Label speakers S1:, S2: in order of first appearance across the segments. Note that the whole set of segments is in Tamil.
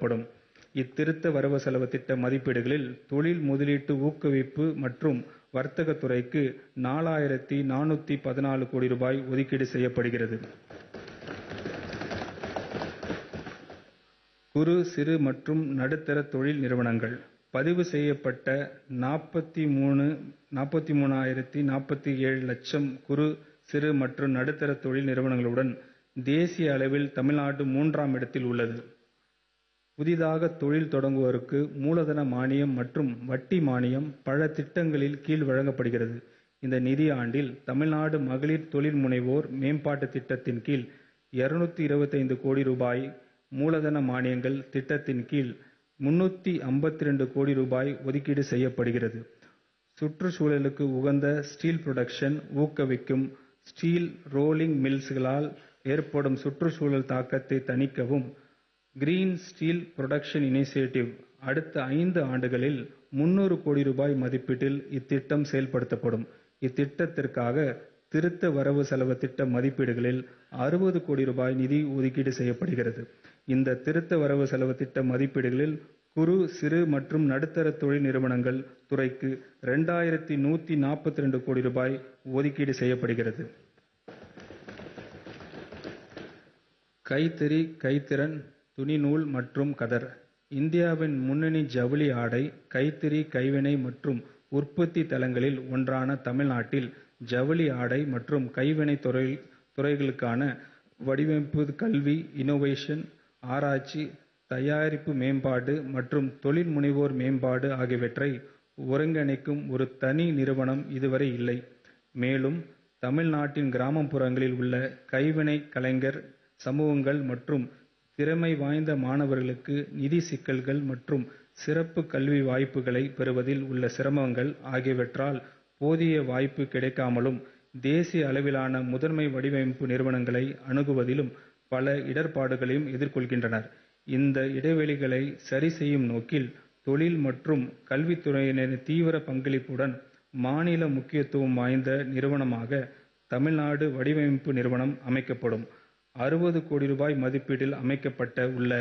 S1: செயல்படுத்தப்படும். இத்திருத்த வரவு-செலவுத் திட்ட மதிப்பீடுகளில் தொழில் முதலீட்டு ஊக்குவிப்பு மற்றும் வர்த்தகத் துறைக்கு நாலாயிரத்து கோடி ரூபாய் ஒதுக்கீடு செய்யப்படுகிறது. குறு, சிறு மற்றும் நடுத்தர தொழில் நிறுவனங்கள் பதிவு செய்யப்பட்ட லட்சம் குறு, சிறு மற்றும் நடுத்தர தொழில் நிறுவனங்களுடன் தேசிய அளவில் தமிழ்நாடு மூன்றாம் இடத்தில் உள்ளது. புதிதாக தொழில் தொடங்குவோருக்கு மூலதன மானியம் மற்றும் வட்டி மானியம் பல திட்டங்களின் கீழ் வழங்கப்படுகிறது. இந்த நிதியாண்டில் தமிழ்நாடு மகளிர் தொழில் முனைவோர் மேம்பாட்டுத் திட்டத்தின் கீழ் கோடி ரூபாய் மூலதன மானியங்கள் திட்டத்தின் கீழ் கோடி ரூபாய் ஒதுக்கீடு செய்யப்படுகிறது. சுற்றுச்சூழலுக்கு உகந்த ஸ்டீல் புரொடக்ஷன் ஊக்குவிக்கவும், ஸ்டீல் ரோலிங் மில்ஸ்களால் ஏற்படும் சுற்றுச்சூழல் தாக்கத்தை தணிக்கவும் கிரீன் ஸ்டீல் புரொடக்ஷன் இனிஷியேட்டிவ் அடுத்த ஐந்து ஆண்டுகளில் கோடி ரூபாய் மதிப்பீட்டில் இத்திட்டம் செயல்படுத்தப்படும். இத்திட்டத்திற்காக திருத்த வரவு-செலவுத் திட்ட மதிப்பீடுகளில் கோடி ரூபாய் நிதி ஒதுக்கீடு செய்யப்படுகிறது. இந்த திருத்த வரவு-செலவுத் திட்ட மதிப்பீடுகளில் குறு, சிறு மற்றும் நடுத்தர தொழில் நிறுவனங்கள் துறைக்கு கோடி ரூபாய் ஒதுக்கீடு செய்யப்படுகிறது. கைத்தறி, கைத்திறன், துணிநூல் மற்றும் கதர் இந்தியாவின் முன்னணி ஜவுளி ஆடை, கைத்தறி, கைவினை மற்றும் உற்பத்தி தலங்களில் ஒன்றான தமிழ்நாட்டில் ஜவுளி ஆடை மற்றும் கைவினைத் துறைகளுக்கான வடிவமைப்பு, கல்வி, இன்னோவேஷன், ஆராய்ச்சி, தயாரிப்பு மேம்பாடு மற்றும் தொழில் முனைவோர் மேம்பாடு ஆகியவற்றை ஒருங்கிணைக்கும் ஒரு தனி நிறுவனம் இதுவரை இல்லை. மேலும் தமிழ்நாட்டின் கிராமப்புறங்களில் உள்ள கைவினைக் கலைஞர் சமூகங்கள் மற்றும் திறமை வாய்ந்த மாணவர்களுக்கு நிதி சிக்கல்கள் மற்றும் சிறப்பு கல்வி வாய்ப்புகளை பெறுவதில் உள்ள சிரமங்கள் ஆகியவற்றால் போதிய வாய்ப்பு கிடைக்காமலும், தேசிய அளவிலான முதன்மை வடிவமைப்பு நிறுவனங்களை அணுகுவதிலும் பல இடர்பாடுகளையும் எதிர்கொள்கின்றனர். இந்த இடைவெளிகளை சரி செய்யும் நோக்கில் தொழில் மற்றும் கல்வித்துறையினரின் தீவிர பங்களிப்புடன் மாநில முக்கியத்துவம் வாய்ந்த நிறுவனமாக தமிழ்நாடு வடிவமைப்பு நிறுவனம் அமைக்கப்படும். கோடி ரூபாய் மதிப்பீட்டில் அமைக்கப்பட உள்ள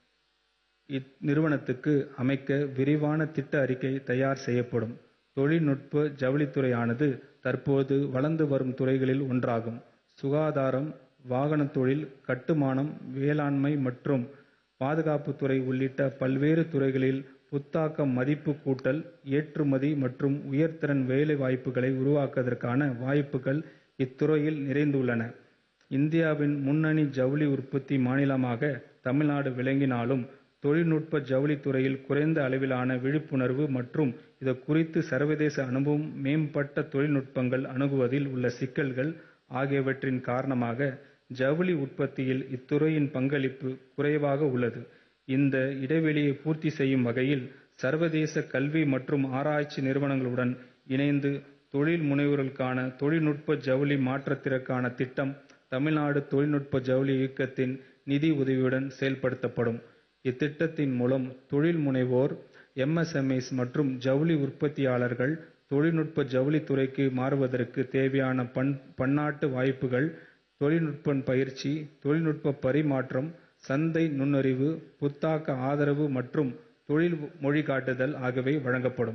S1: இந்நிறுவனத்துக்கு அமைக்க விரிவான திட்ட அறிக்கை தயார் செய்யப்படும். தொழில்நுட்ப ஜவுளித்துறையானது தற்போது வளர்ந்து வரும் துறைகளில் ஒன்றாகும். சுகாதாரம், வாகனத் தொழில், கட்டுமானம், வேளாண்மை மற்றும் பாதுகாப்புத் துறை உள்ளிட்ட பல்வேறு துறைகளில் புத்தாக்க மதிப்பு கூட்டல், ஏற்றுமதி மற்றும் உயர்திறன் வேலை வாய்ப்புகளை உருவாக்குவதற்கான வாய்ப்புகள் இத்துறையில் நிறைந்துள்ளன. இந்தியாவின் முன்னணி ஜவுளி உற்பத்தி மாநிலமாக தமிழ்நாடு விளங்கினாலும், தொழில்நுட்ப ஜவுளித் துறையில் குறைந்த அளவிலான விழிப்புணர்வு மற்றும் இது குறித்த சர்வதேச அனுபவம், மேம்பட்ட தொழில்நுட்பங்களை அணுகுவதில் உள்ள சிக்கல்கள் ஆகியவற்றின் காரணமாக ஜவுளி உற்பத்தியில் இத்துறையின் பங்களிப்பு குறைவாக உள்ளது. இந்த இடைவெளியை பூர்த்தி செய்யும் வகையில் சர்வதேச கல்வி மற்றும் ஆராய்ச்சி நிறுவனங்களுடன் இணைந்து தொழில் முனைவோர்களுக்கான தொழில்நுட்ப ஜவுளி மாற்றத்திற்கான திட்டம் தமிழ்நாடு தொழில்நுட்ப ஜவுளி இயக்ககத்தின் நிதி உதவியுடன் செயல்படுத்தப்படும். இத்திட்டத்தின் மூலம் தொழில் முனைவோர், எம். எஸ். எம். இஸ் மற்றும் ஜவுளி உற்பத்தியாளர்கள் தொழில்நுட்ப ஜவுளித் துறைக்கு மாறுவதற்கு தேவையான பன்னாட்டு வாய்ப்புகள், தொழில்நுட்ப பயிற்சி, தொழில்நுட்ப பரிமாற்றம், சந்தை நுண்ணறிவு, புத்தாக்க ஆதரவு மற்றும் தொழில் வழிகாட்டுதல் ஆகியவை வழங்கப்படும்.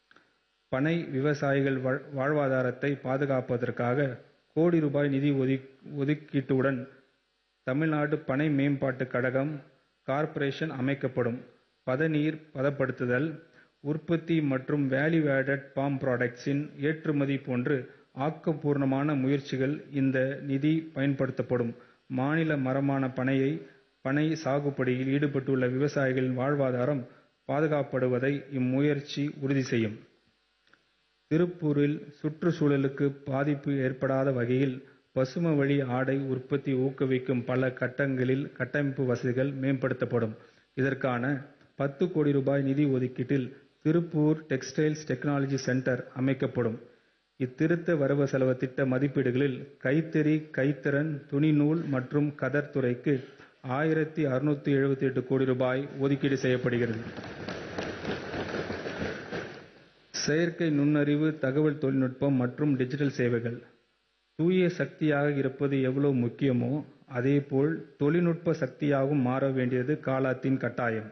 S1: பனை விவசாயிகளின் வாழ்வாதாரத்தை பாதுகாப்பதற்காக கோடி ரூபாய் நிதி ஒதுக்கீட்டுடன் தமிழ்நாடு பனை மேம்பாட்டுக் கழகம் கார்ப்பரேஷன் அமைக்கப்படும். பதநீர் பதப்படுத்துதல், உற்பத்தி மற்றும் வேல்யூ ஆடட் பாம் புராடக்ட்ஸின் ஏற்றுமதி போன்ற ஆக்கப்பூர்வமான முயற்சிகளில் இந்த நிதி பயன்படுத்தப்படும். மாநில மரமான பனை சாகுபடியில் ஈடுபட்டுள்ள விவசாயிகளின் வாழ்வாதாரம் பாதுகாக்கப்படுவதை இம்முயற்சி உறுதி செய்யும். திருப்பூரில் சுற்றுச்சூழலுக்கு பாதிப்பு ஏற்படாத வகையில் பசுமைவழி ஆடை உற்பத்தியை ஊக்குவிக்கும் பல கட்டங்களில் கட்டமைப்பு வசதிகள் மேம்படுத்தப்படும். இதற்காக கோடி ரூபாய் நிதி ஒதுக்கீட்டில் திருப்பூர் டெக்ஸ்டைல் டெக்னாலஜி சென்டர் அமைக்கப்படும். இத்திருத்த வரவு-செலவுத் திட்ட மதிப்பீடுகளில் கைத்தறி, கைத்திறன், துணிநூல் மற்றும் கதர் துறைக்கு கோடி ரூபாய் ஒதுக்கீடு செய்யப்படுகிறது. செயற்கை நுண்ணறிவு, தகவல் தொழில்நுட்பம் மற்றும் டிஜிட்டல் சேவைகள் தூய சக்தியாக இருப்பது எவ்வளவு முக்கியமோ, அதே போல் தொழில்நுட்ப சக்தியாகவும் மாற வேண்டியது காலத்தின் கட்டாயம்.